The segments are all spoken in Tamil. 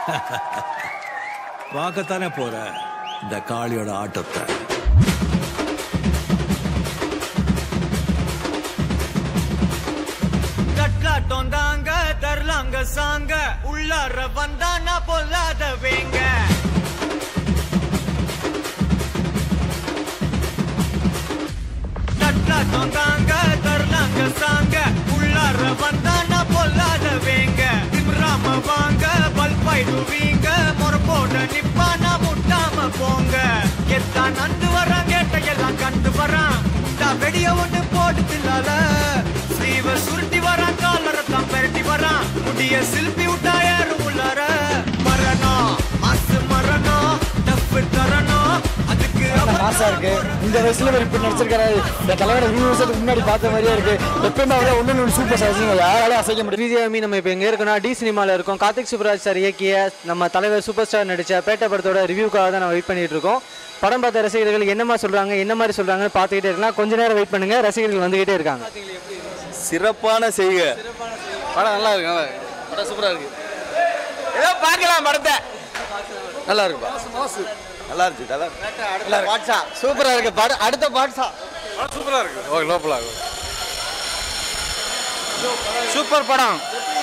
பார்க்கத்தானே போற இந்த காளியோட ஆட்டத்தை தட்லாட்டம் தாங்க தரலாங்க சாங்க உள்ளார வந்தானா பொல்லாத வேங்க தட்லாட்டம் தாங்க தரலாங்க சாங்க உள்ளார வந்தானா பொல்லாத வேங்க திம்ராம வாங்க பல்பாயிடுவீங்க முறப்போட நிப்பானா முட்டாம போங்க எத்தான் நந்து வரான் கேட்ட எல்லாம் கண்டு வரான் தா வெடிய ஒண்ணு போடுதில்லால ஸ்லீவ சுருட்டி வரான் காலரை தான் பெரட்டி வரான் முடிய சில்பி விட்டா யாரும் உள்ளார மரணம் மாசு மரணம் டப்பு தரணும் அதுக்கு மாசா இருக்கு இந்த வயசுல இவர் இப்படி நடிச்சிருக்காரு இந்த தலைவரோட இருபது வருஷத்துக்கு முன்னாடி பார்த்த மாதிரியே இருக்கு எப்பயுமே அவரே ஒன்று ஒன்று சூப்பர் சார் யாராலும் அசைக்க முடியும் பிஜிஎமி நம்ம இப்போ எங்கே இருக்கோம்னா டி சினிமாவில் இருக்கோம் கார்த்திக் சுப்ராஜ் சார் இயக்கிய நம்ம தலைவர் சூப்பர் ஸ்டார் நடித்த பேட்டை படத்தோட ரிவ்யூக்காக தான் நம்ம வெயிட் பண்ணிட்டு இருக்கோம் படம் பார்த்த ரசிகர்கள் என்னமா சொல்கிறாங்க என்ன மாதிரி சொல்கிறாங்கன்னு பார்த்துக்கிட்டே இருக்கலாம் கொஞ்ச நேரம் வெயிட் பண்ணுங்க ரசிகர்கள் வந்துகிட்டே இருக்காங்க சிறப்பான செய்க படம் நல்லா இருக்கு நல்லா இருக்கு படம் சூப்பரா இருக்கு ஏதோ பார்க்கலாம் படத்தை நல்லா இருக்குப்பா நல்லா இருக்கு நல்லா இருக்கு பாட்ஷா சூப்பரா இருக்கு படம் அடுத்த பாட்ஷா சூப்பரா இருக்கு ஓகே லோப்பலா சூப்பர் படம்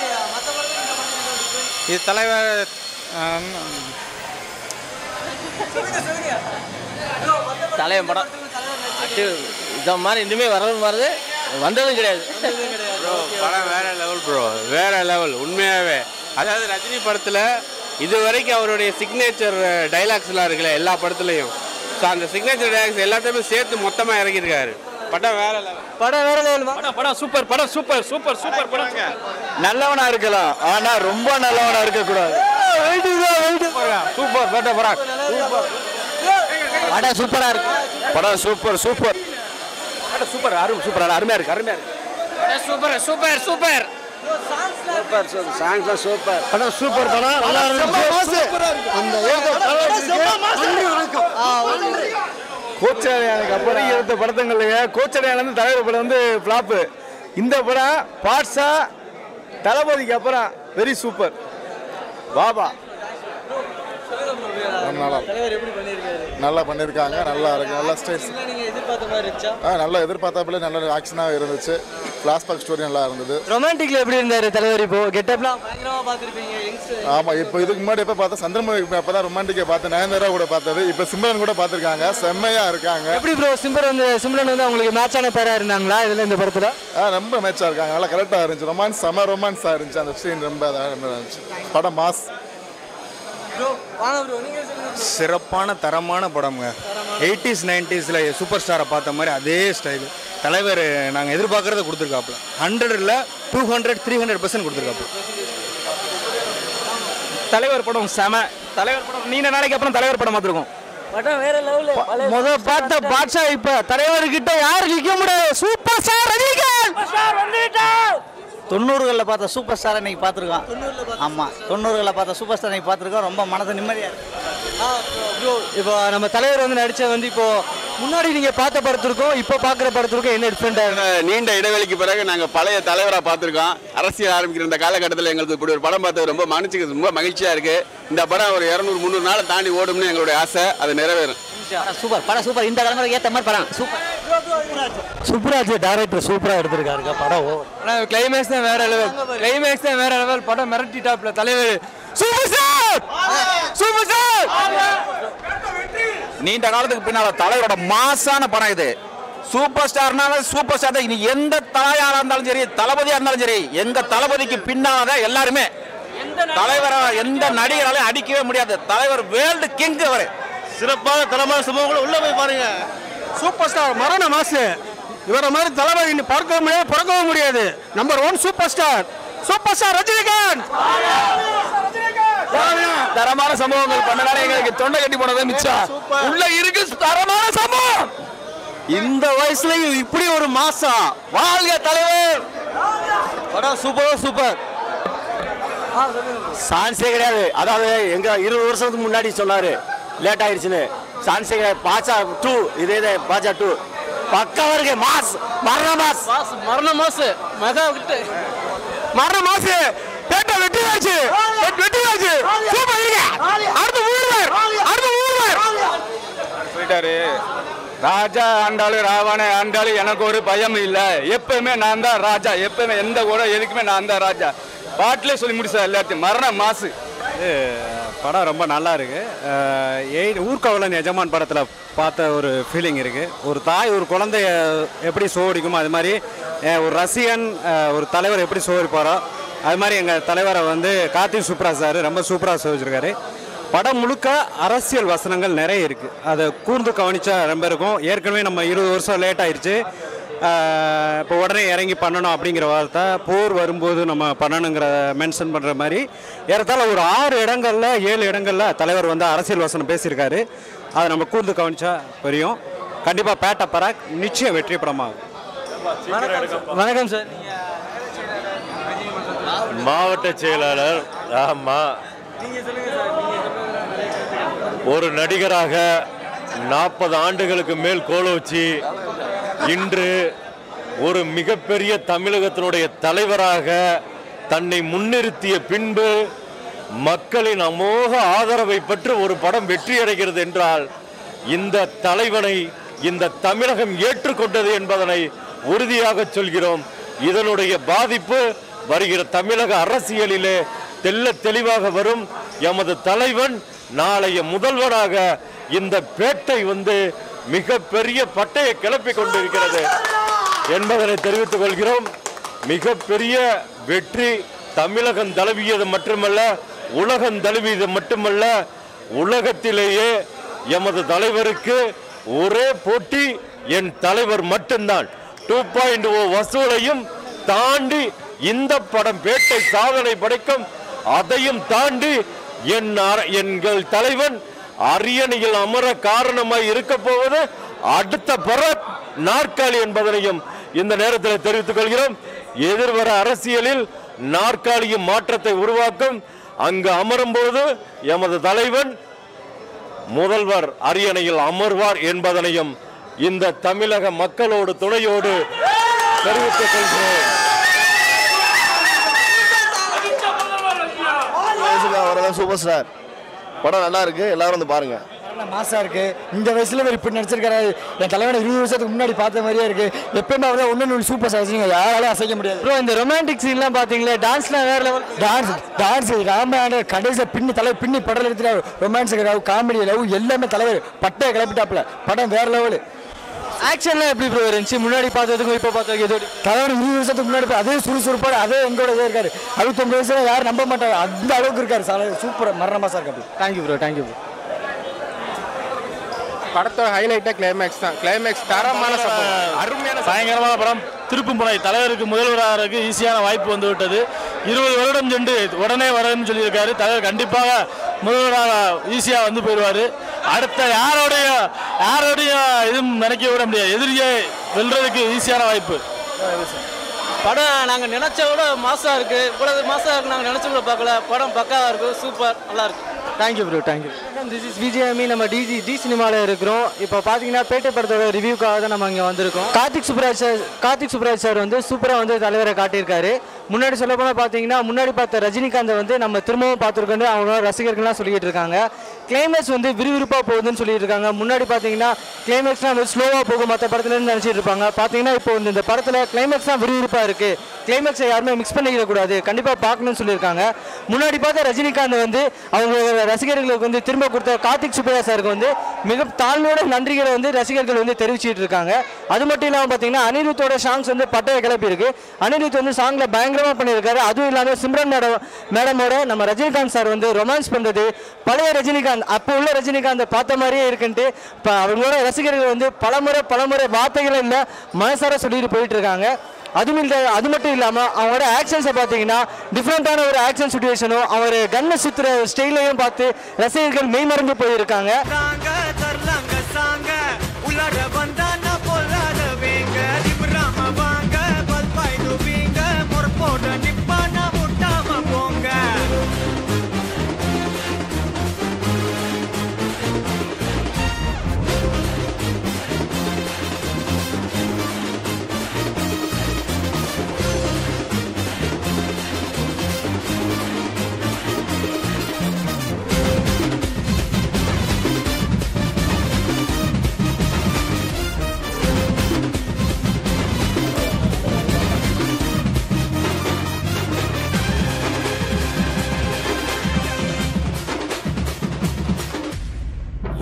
இது தலைவர் தலைவன் படம் இத மாதிரி இனிமே வரவும் வருது வந்ததும் கிடையாது படம் வேற லெவல் ப்ரோ வேற லெவல் உண்மையாகவே அதாவது ரஜினி படத்தில் இது வரைக்கும் அவருடைய சிக்னேச்சர் டைலாக்ஸ்லாம் இருக்குல்ல எல்லா படத்துலையும் ஸோ அந்த சிக்னேச்சர் டைலாக்ஸ் எல்லாத்தையுமே சேர்த்து மொத்தமாக இறக்கியிருக்காரு படம் வேற லெவல் படம் வேற லெவல் படம் படம் சூப்பர் படம் சூப்பர் சூப்பர் சூப்பர் படம் நல்லவனா இருக்கலாம் ஆனா ரொம்ப நல்லவனா இருக்க கூடாது சூப்பர் படம் படம் படம் சூப்பரா இருக்கு படம் சூப்பர் சூப்பர் படம் சூப்பர் அருமை சூப்பர் அருமையா இருக்கு அருமையா இருக்கு சூப்பர் சூப்பர் சூப்பர் சாங்ஸ்லாம் சூப்பர் படம் சூப்பர் படம் நல்லா இருந்துச்சு அந்த கோச்சடையானுக்கு அப்புறம் எடுத்த படத்துங்கள்லையே கோச்சடையானது தலைவர் படம் வந்து ஃப்ளாப்பு இந்த படம் பாட்ஸா தளபதிக்கு அப்புறம் வெரி சூப்பர் பாபா நல்லா நல்லா பண்ணியிருக்காங்க நல்லா இருக்கு நல்லா ஸ்டைல்ஸ் நீங்கள் எதிர்பார்த்த மாதிரி இருந்துச்சா ஆ நல்லா எதிர்பார்த்தாப்புல நல்ல ஆக்ஷனாக இருந்துச்சு ஃப்ளாஷ்பேக் ஸ்டோரி நல்லா இருந்தது ரொமான்டிக்ல எப்படி இருந்தாரு தலைவர் இப்போ கெட்டப்லாம் பயங்கரமாக பார்த்துருப்பீங்க யங்ஸ்டர் ஆமாம் இப்போ இதுக்கு முன்னாடி எப்போ பார்த்தா சந்திரமுகி அப்போ தான் ரொமான்டிக்கை பார்த்து நயன்தாரா கூட பார்த்தது இப்போ சிம்ரன் கூட பார்த்துருக்காங்க செம்மையாக இருக்காங்க எப்படி ப்ரோ சிம்பர் வந்து சிம்ரன் வந்து அவங்களுக்கு மேட்சான பேரா இருந்தாங்களா இதுல இந்த படத்துல ஆ ரொம்ப மேட்சாக இருக்காங்க நல்லா கரெக்டாக இருந்துச்சு ரொமான்ஸ் செம ரொமான்ஸாக இருந்துச்சு அந்த சீன் ரொம்ப அதாக இருந்துச்சு படம் மாஸ் ப்ரோ வாங்க ப்ரோ நீங்க சொல்லுங்க சிறப்பான தரமான படம்ங்க எயிட்டிஸ் நைன்டிஸில் சூப்பர் ஸ்டாரை பார்த்த மாதிரி அதே ஸ்டைலு தலைவர் நாங்கள் எதிர்பார்க்குறத கொடுத்துருக்காப்புல ஹண்ட்ரடில் two hundred three hundred percent கொடுத்துருக்காப்புல தலைவர் படம் செம தலைவர் படம் நீண்ட நாளைக்கு அப்புறம் தலைவர் படம் பார்த்துருக்கோம் படம் வேற லெவல்ல முத பார்த்த பாட்ஷா இப்ப தலைவர் கிட்ட யாரு நிக்க முடியாது சூப்பர் ஸ்டார் ரஜினிகாந்த் தொண்ணூறுகளில் பார்த்த சூப்பர் ஸ்டார் இன்னைக்கு பார்த்துருக்கோம் ஆமாம் தொண்ணூறுகளில் பார்த்த சூப்பர் ஸ்டார் இன்னைக்கு பார்த்துருக்கோம் ரொம்ப மனது நிம்மதியாக இருக்கு ப்ரோ இப்போ நம்ம தலைவர் வந்து நடிச்ச வந்து இப்போ முன்னாடி நீங்க பார்த்த படத்திற்கும் இப்போ பார்க்குற படத்திற்கும் என்ன டிஃப்ரெண்டா இருக்கு நீண்ட இடைவெளிக்கு பிறகு நாங்கள் பழைய தலைவராக பார்த்துருக்கோம் அரசியல் ஆரம்பிக்கிற இந்த காலகட்டத்தில் எங்களுக்கு இப்படி ஒரு படம் பார்த்தது ரொம்ப மனசுக்கு ரொம்ப மகிழ்ச்சியாக இருக்குது இந்த படம் ஒரு இரநூறு முந்நூறு நாளை தாண்டி ஓடும்னு எங்களுடைய ஆசை அது நிறைவேறும் சூப்பர் படம் சூப்பர் இந்த தலைமுறைக்கு ஏற்ற மாதிரி படம் சூப்பர் சுப்ராஜ் டைரக்டர் சூப்பரா எடுத்திருக்காருங்க படம் கிளைமேக்ஸ் தான் வேற லெவல் கிளைமேக்ஸ் தான் வேற லெவல் படம் மிரட்டி டாப்ல தலைவர் சூப்பர் ஸ்டார் சூப்பர் ஸ்டார் நீண்ட காலத்துக்கு பின்னால தலைவரோட மாசான படம் இது சூப்பர் ஸ்டார்னால சூப்பர் ஸ்டார் தான் இனி எந்த தலையாரா இருந்தாலும் சரி தளபதியா இருந்தாலும் சரி எங்க தளபதிக்கு பின்னால எல்லாருமே தலைவரை எந்த நடிகராலையும் அடிக்கவே முடியாது தலைவர் வேர்ல்டு கிங் அவர் சிறப்பான தரமான சம்பவங்களை உள்ள போய் பாருங்க சூப்பர் ஸ்டார் மரண மாசு இவரை மாதிரி தளபதி இனி பார்க்கவும் முடியாது பிறக்கவும் முடியாது number one super star super star Rajinikanth தரமான சம்பவங்கள் பண்ணனால எங்களுக்கு தொண்டை கட்டி போனது மிச்சம் உள்ள இருக்கு தரமான சம்பவம் இந்த வயசுலயும் இப்படி ஒரு மாசம் வாழ்க தலைவர் படம் சூப்பர் சூப்பர் சான்ஸே கிடையாது அதாவது எங்க இருபது வருஷத்துக்கு முன்னாடி சொன்னாரு லேட் ஆயிடுச்சுன்னு சான்ஸே கிடையாது பாச்சா டூ இதே இதே பாச்சா டூ பக்கா இருக்கு மாஸ் மரண மாஸ் மரண மாசு மெகா விட்டு மரண மாசு பேட்டை வெட்டி ஆச்சு வெட்டி ஆச்சு சூப்பர் ராஜா ஆண்டாலும் ராவண ஆண்டாலும் எனக்கு ஒரு பயம் இல்லை எப்பவுமே நான் தான் ராஜா எப்பவுமே எந்த கூட எதுக்குமே நான் தான் ராஜா பாட்டிலே சொல்லி முடிச்சா எல்லாத்தையும் மரண மாசு படம் ரொம்ப நல்லா இருக்கு அஹ் எய் ஊர்காவலன் எஜமான் படத்தில் பார்த்த ஒரு ஃபீலிங் இருக்கு ஒரு தாய் ஒரு குழந்தைய எப்படி சோடிக்குமோ அது மாதிரி அஹ் ஒரு ரசிகன் அஹ் ஒரு தலைவர் எப்படி சோடிப்பாரோ அது மாதிரி எங்கள் தலைவரை வந்து கார்த்திக் சுப்ராஜ் சார் ரொம்ப சூப்பராக சோதிச்சிருக்காரு படம் முழுக்க அரசியல் வசனங்கள் நிறைய இருக்கு அதை கூர்ந்து கவனிச்சா ரொம்ப இருக்கும் ஏற்கனவே நம்ம இருபது வருஷம் லேட் ஆயிடுச்சு ஆஹ் இப்போ உடனே இறங்கி பண்ணணும் அப்படிங்கிற வார்த்தை போர் வரும்போது நம்ம பண்ணணுங்கிற மென்ஷன் பண்ணுற மாதிரி ஏறத்தாழ ஒரு ஆறு இடங்கள்ல ஏழு இடங்கள்ல தலைவர் வந்து அரசியல் வசனம் பேசியிருக்காரு அதை நம்ம கூர்ந்து கவனிச்சா புரியும் கண்டிப்பாக பேட்ட பராக் நிச்சயம் வெற்றி படமாகும் வணக்கம் சார் மாவட்ட செயலாளர் ஆமா ஒரு நடிகராக நாற்பது ஆண்டுகளுக்கு மேல் கோலோச்சி இன்று ஒரு மிகப்பெரிய தமிழகத்தினுடைய தலைவராக தன்னை முன்னிறுத்திய பின்பு மக்களின் அமோக ஆதரவை பெற்று ஒரு படம் வெற்றி அடைகிறது என்றால் இந்த தலைவனை இந்த தமிழகம் ஏற்றுக்கொண்டது என்பதனை உறுதியாக சொல்கிறோம் இதனுடைய பாதிப்பு வருகிற தமிழக அரசியலிலே தெல்ல தெளிவாக வரும் எமது தலைவன் நாளைய முதல்வராக இந்த பேட்டை வந்து மிக பெரிய பட்டையை கிளப்பி கொண்டிருக்கிறது என்பதனை தெரிவித்துக் கொள்கிறோம் மிகப்பெரிய வெற்றி தமிழகம் தழுவியது மட்டுமல்ல உலகம் தழுவியது மட்டுமல்ல உலகத்திலேயே எமது தலைவருக்கு ஒரே போட்டி என் தலைவர் மட்டும்தான் டூ பாயிண்ட் ஓ வசூலையும் தாண்டி இந்த படம் பேட்டை சாதனை படைக்கும் அதையும் தாண்டி என் அர- எங்கள் தலைவன் அரியணையில் அமர காரணமாய் இருக்க போவது அடுத்த பரத் நாற்காலி என்பதனையும் இந்த நேரத்தில் தெரிவித்துக் கொள்கிறோம் எதிர்வர அரசியலில் நாற்காலியும் மாற்றத்தை உருவாக்கும் அங்கு அமரும் போது எமது தலைவன் முதல்வர் அரியணையில் அமர்வார் என்பதனையும் இந்த தமிழக மக்களோடு துணையோடு தெரிவித்துக் கொள்கிறேன் வரதான் சூப்பர் ஸ்டார் படம் நல்லா இருக்கு எல்லாரும் வந்து பாருங்க மாசா இருக்கு இந்த வயசுல இவர் இப்படி நடிச்சிருக்காரு என் தலைவனை இருபது வருஷத்துக்கு முன்னாடி பார்த்த மாதிரியே இருக்கு எப்பயுமே அவர் ஒன்னு சூப்பர் ஸ்டார் யாராலும் அசைக்க முடியாது ப்ரோ இந்த ரொமான்டிக் சீன்லாம் பாத்தீங்களா டான்ஸ்லாம் வேற லெவல் டான்ஸ் டான்ஸ் ராமாயண கடைசியில் பின்னி தலைவர் பின்னி படம் எடுத்துட்டு ரொமான்ஸ் லவ் காமெடி லவ் எல்லாமே தலைவர் பட்டையை கிளப்பிட்டாப்ல படம் வேற லெவலு ஆக்ஷன்லாம் எப்படி ப்ரோ இருந்துச்சு முன்னாடி பார்த்ததுக்கும் இப்போ பார்த்ததுக்கு எதோட தலைவர் இருபது வருஷத்துக்கு முன்னாடி பா- அதே சுறுசுறுப்போட அதே எங்களோட இதே இருக்காரு அறுபத்தொம்பது வயசுல யாரும் நம்ப மாட்டாங்க அந்த அளவுக்கு இருக்காரு சாலை சூப்பர் மரண மாசா இருக்காரு தேங்க்யூ ப்ரோ தேங்க்யூ ப்ரோ படத்தோட ஹைலைட்டா கிளைமேக்ஸ் தான் கிளைமேக்ஸ் தரமான சம்பவம் அருமையான பயங்கரமான படம் திருப்புமுனை தலைவருக்கு முதல்வராகிறதுக்கு ஈஸியான வாய்ப்பு வந்து விட்டது இருபது வருடம் சென்று உடனே வரேன்னு சொல்லியிருக்காரு தலைவர் கண்டிப்பாக முதல்வராக ஈஸியாக வந்து போயிடுவார் அடுத்த யாரோடைய யாரோடைய இதுவும் நினைக்க விட முடியாது எதிரியை வெல்றதுக்கு ஈஸியான வாய்ப்பு படம் நாங்கள் நினைச்ச விட மாசா இருக்கு இவ்வளவு மாசா இருக்கு நாங்கள் நினைச்ச கூட பார்க்கல படம் பக்காவா இருக்கு சூப்பர் நல்லா இருக்கு thank you bro thank you this is விஜயமி நம்ம டிஜி டி சினிமாவில் இருக்கிறோம் இப்போ பார்த்தீங்கன்னா பேட்டை படத்தோட ரிவ்யூக்காக தான் நம்ம இங்கே வந்திருக்கோம் கார்த்திக் சுப்ராஜ் சார் கார்த்திக் சுப்ராஜ் சார் வந்து சூப்பராக வந்து தலைவரை காட்டியிருக்காரு முன்னாடி சொல்ல போனால் பார்த்தீங்கன்னா முன்னாடி பார்த்த ரஜினிகாந்தை வந்து நம்ம திரும்பவும் பார்த்துருக்கோன்னு அவங்க ரசிகர்கள்லாம் சொல்லிட்டு இருக்காங்க கிளைமேக்ஸ் வந்து விறுவிறுப்பாக போகுதுன்னு சொல்லிட்டு இருக்காங்க முன்னாடி பார்த்தீங்கன்னா கிளைமேக்ஸ்லாம் வந்து ஸ்லோவாக போகும் மற்ற படத்துலேருந்து நினச்சிட்டு இருப்பாங்க பார்த்தீங்கன்னா இப்போ வந்து இந்த படத்தில் கிளைமேக்ஸ்லாம் விறுவிறுப்பாக இருக்குது கிளைமேக்ஸை யாருமே மிக்ஸ் பண்ணிக்கிடக்கூடாது கண்டிப்பாக பார்க்கணும்னு சொல்லியிருக்காங்க முன்னாடி பார்த்த ரஜினிகாந்த் வந்து அவங்க ரசிகர்களுக்கு வந்து திரும்ப கொடுத்த கார்த்திக் சுப்பையா சாருக்கு வந்து மிக தாழ்மையோட நன்றிகளை வந்து ரசிகர்கள் வந்து தெரிவிச்சிட்டு இருக்காங்க அது மட்டும் இல்லாமல் பார்த்தீங்கன்னா அனிருத்தோட சாங்ஸ் வந்து பட்டைய கிளப்பி இருக்கு அனிருத் வந்து சாங்ல பயங்கரமாக பண்ணியிருக்காரு அதுவும் இல்லாமல் சிம்ரன் மேடம் மேடமோட நம்ம ரஜினிகாந்த் சார் வந்து ரொமான்ஸ் பண்ணுறது பழைய ரஜினிகாந்த் அப்போ உள்ள ரஜினிகாந்த் பார்த்த மாதிரியே இருக்குன்ட்டு இப்போ அவங்களோட ரசிகர்கள் வந்து பலமுறை பலமுறை வார்த்தைகள் இல்லை மனசார சொல்லிட்டு போயிட்டு இருக்காங்க அதுவும் இல்லை அது மட்டும் இல்லாமல் அவங்களோட ஆக்ஷன்ஸை பார்த்தீங்கன்னா டிஃப்ரெண்ட்டான ஒரு ஆக்ஷன் சுச்சுவேஷனும் அவர் கண்ணை சுற்றுற ஸ்டைலையும் பார்த்து ரசிகர்கள் மெய்மறந்து போயிருக்காங்க தாங்க தரலாங்க சாங்க உள்ளார வந்தா நான் பொல்லாத வேங்க நிமிராம வாங்க பல்பாயிடுவீங்க முறப்போட நிப்பானா முட்டாம போங்க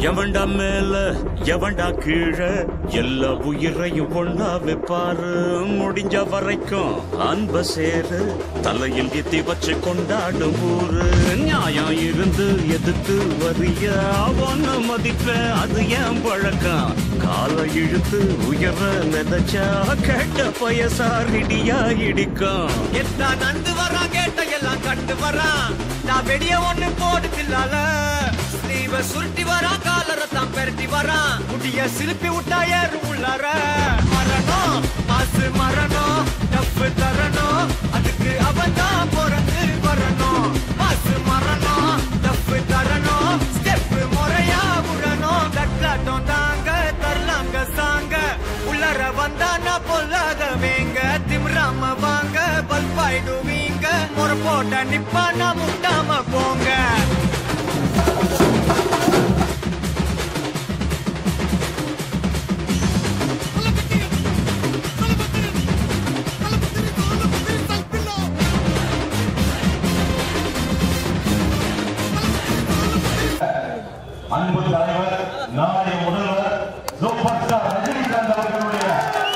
எவன்டா மேல எவன்டா கீழே எல்லா உயிரையும் ஒண்ணா வைப்பாரு முடிஞ்ச வரைக்கும் அன்ப சேரு தலையில் எத்தி வச்சு கொண்டாடும் ஊரு நியாயம் இருந்து எதிர்த்து வரிய அவன மதிப்ப அது ஏன் பழக்கம் காலை இழுத்து உயர நினைச்சா கேட்ட பயசாரிடியா இடிக்கும் எத்தா நந்து வரான் கேட்ட எல்லாம் கட்டு வரான் நான் வெடிய ஒண்ணு போடுதில்லால ஸ்லீவ சுருட்டி வரான் காலரை தான் பெரட்டி வரான் முடிய சிலுப்பி விட்டா ஏறும் உள்ளார மரணம் மாசு மரணம் டப்பு தரணும் அதுக்கு அவன் தான் பிறந்து வரணும் மாசு மரணம் டப்பு தரணும் ஸ்டெப் முறையா விடணும் தட்லாட்டம் தாங்க தரலாங்க சாங்க உள்ளர வந்தானா பொல்லாதவேங்க திமிராம வாங்க பல்பாயிடுவீங்க முறை போட்ட நிப்பானா முட்டாம போங்க அன்பு தலைவர் நாளைய முதல்வர் சூப்பர் ஸ்டார் ரஜினிகாந்த் அவர்களுடைய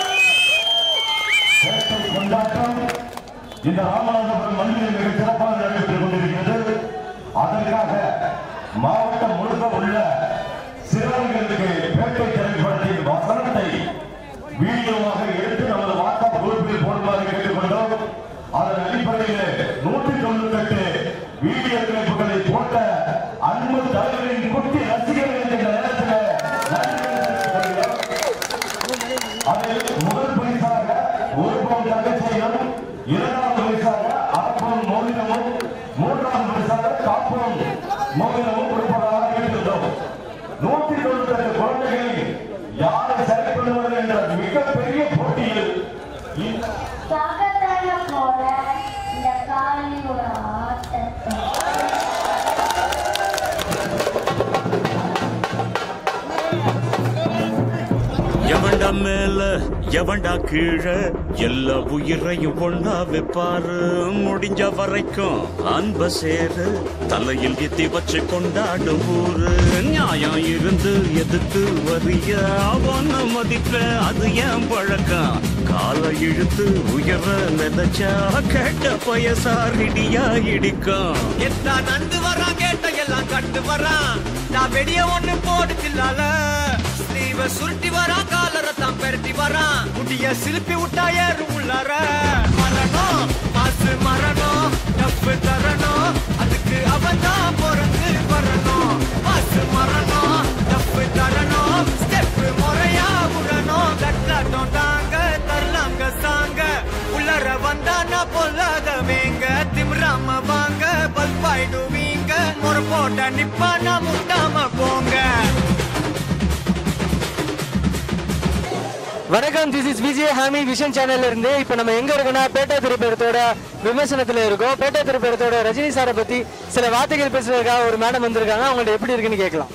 பேட்டை கொண்டாட்டம் இந்த ராமநாதபுரம் மண்ணில் மிக சிறப்பாக நடைபெற்றுக் கொண்டிருக்கிறது அதற்காக மாவட்டம் முழுக்க உள்ள சிறுவர்களுக்கு பேட்டை திரைப்படத்தின் வசனத்தை வீடியோவாக எடுத்து நமது வாட்ஸ்அப் குரூப்பில் போடுமாறு கேட்டுக்கொண்டோம் அதன் அடிப்படையில் நூற்றி தொண்ணூத்தி எட்டு வீடியோ கிளிப்புகளை போட்ட அன்பு தலைவரின் குட்டி ரசிகர்கள் இந்த நேரத்தில் அதில் முதல் பரிசாக ஒரு பவுன் தங்கச்சையும் இரண்டாவது பரிசாக அரப்பவுன் மோதிரமும் மூன்றாவது பரிசாக காப்பவுன் மோதிரமும் கொடுப்பதாக கேட்டுள்ளோம் நூற்றி தொண்ணூத்தி எட்டு குழந்தைகளை யாரை சரி பண்ணுவது என்ற மிகப்பெரிய போட்டியில் இந்த பக்கத்தால போற இந்த காளியோட ஆட்டத்தை எவன்டா மேல எவன்டா கீழே எல்லா உயிரையும் ஒண்ணா வைப்பாரு முடிஞ்ச வரைக்கும் அன்ப சேரு தலையில் எத்தி வச்சு கொண்டாடும் ஊரு நியாயம் இருந்து எதிர்த்து வரிய அவன மதிப்ப அது ஏன் பழக்கம் காலை இழுத்து உயர நினைச்சா கேட்ட பயசாரிடியா இடிக்கும் எத்தா நந்து வரான் கேட்ட எல்லாம் கட்டு வரான் நான் வெடிய ஒண்ணு போடுதில்லால ஸ்லீவ சுருட்டி வரான் காலரை தான் பெரட்டி வரான் முடிய சிலுப்பி விட்டா ஏறும் உள்ளார மரணம் மாசு மரணம் டப்பு தரணும் அதுக்கு அவன் தான் பிறந்து வரணும் மாசு மரணம் டப்பு தரணும் ஸ்டெப் முறையா விடணும் தட்லாட்டம் தாங்க தரலாங்க சாங்க உள்ளர வந்தானா பொல்லாதவேங்க திமிராம வாங்க பல்பாயிடுவீங்க முறை போட்ட நிப்பானா முட்டாம போங்க வணக்கம் திஸ் இஸ் விஜய் ஹாமி விஷன் சேனல்ல இருந்து இப்போ நம்ம எங்க இருக்கோம்னா பேட்டை திரைப்படத்தோட விமர்சனத்துல இருக்கோம் பேட்டை திரைப்படத்தோட ரஜினி சாரை பத்தி சில வார்த்தைகள் பேசுறதுக்காக ஒரு மேடம் வந்திருக்காங்க அவங்கள்ட்ட எப்படி இருக்குன்னு கேட்கலாம்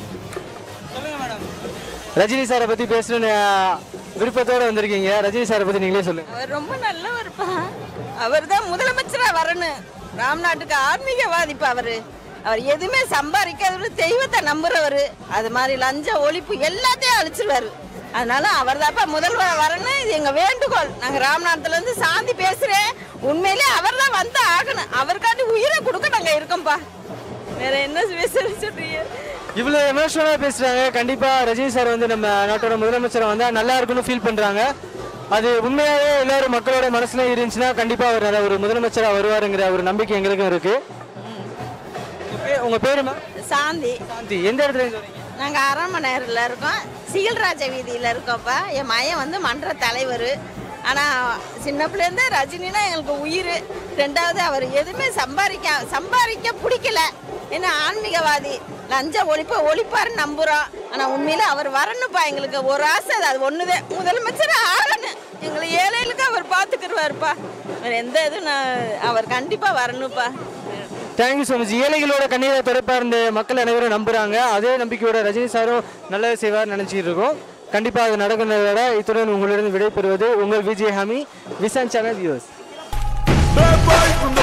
ரஜினி சாரை பத்தி பேசணும்னு அஹ், விருப்பத்தோட வந்திருக்கீங்க ரஜினி சாரை பத்தி நீங்களே சொல்லுங்க அவர் ரொம்ப நல்லவர்ப்பா அவர் தான் முதலமைச்சரா வரணும் ராம்நாட்டுக்கு ஆன்மீகவாதிப்பா அவரு அவர் எதுவுமே சம்பாதிக்காதவரு தெய்வத்தை நம்புறவர் அது மாதிரி லஞ்ச ஒழிப்பு எல்லாத்தையும் அழிச்சிருவாரு அதனால அவர் தான்ப்பா முதல்வர் வரணும் இது எங்க வேண்டுகோள் நாங்க ராமநாதத்துல இருந்து சாந்தி பேசுறேன் உண்மையிலே அவர் தான் வந்து ஆகணும் அவருக்காண்டி உயிரை கொடுக்க நாங்க இருக்கோம்ப்பா வேற என்ன பேச சொல்றீங்க இவ்வளவு எமோஷனலா பேசுறாங்க கண்டிப்பா ரஜினி சார் வந்து நம்ம நாட்டோட முதலமைச்சர் வந்தா நல்லா இருக்கும்னு ஃபீல் பண்றாங்க அது உண்மையாவே எல்லாரும் மக்களோட மனசுல இருந்துச்சுன்னா கண்டிப்பா அவர் நல்ல ஒரு முதலமைச்சரா வருவாருங்கிற ஒரு நம்பிக்கை எங்களுக்கும் இருக்கு உங்க பே- உங்க பேரு மேம் சாந்தி சாந்தி எந்த இடத்துல இருந்து வரீங்க நாங்க அரண்மனையில் இருக்கோம் சீல்ராஜ வீதியில இருக்கோம்ப்பா என் மயன் வந்து மன்ற தலைவர் ஆனா சின்ன பிள்ளைலேருந்து ரஜினினா எங்களுக்கு உயிர் ரெண்டாவது அவர் எதுவுமே சம்பாதிக்க சம்பாதிக்க பிடிக்கல என்ன ஆன்மீகவாதி லஞ்ச ஒழிப்ப ஒழிப்பாருன்னு நம்புறோம் ஆனா உண்மையில அவர் வரணும்ப்பா எங்களுக்கு ஒரு ஆசை அது ஒண்ணுதான் முதலமைச்சர் ஆகணும் எங்களை ஏழைகளுக்கு அவர் பாத்துக்கிடுவாருப்பா வேற எந்த இதுவும் நான் அவர் கண்டிப்பா வரணும்ப்பா தேங்க்யூ ஸோ மச் ஏழைகளோட கண்ணீரை துடைப்பார் இந்த மக்கள் அனைவரும் நம்புறாங்க அதே நம்பிக்கையோட ரஜினி சாரும் நல்லது செய்வார் நினைச்சிட்டு இருக்கோம் கண்டிப்பா அது நடக்கிறத இத்துடன் உங்களிடம் விடைபெறுவது உங்கள் விஜய் ஹாமி vision channel views Bad boy from the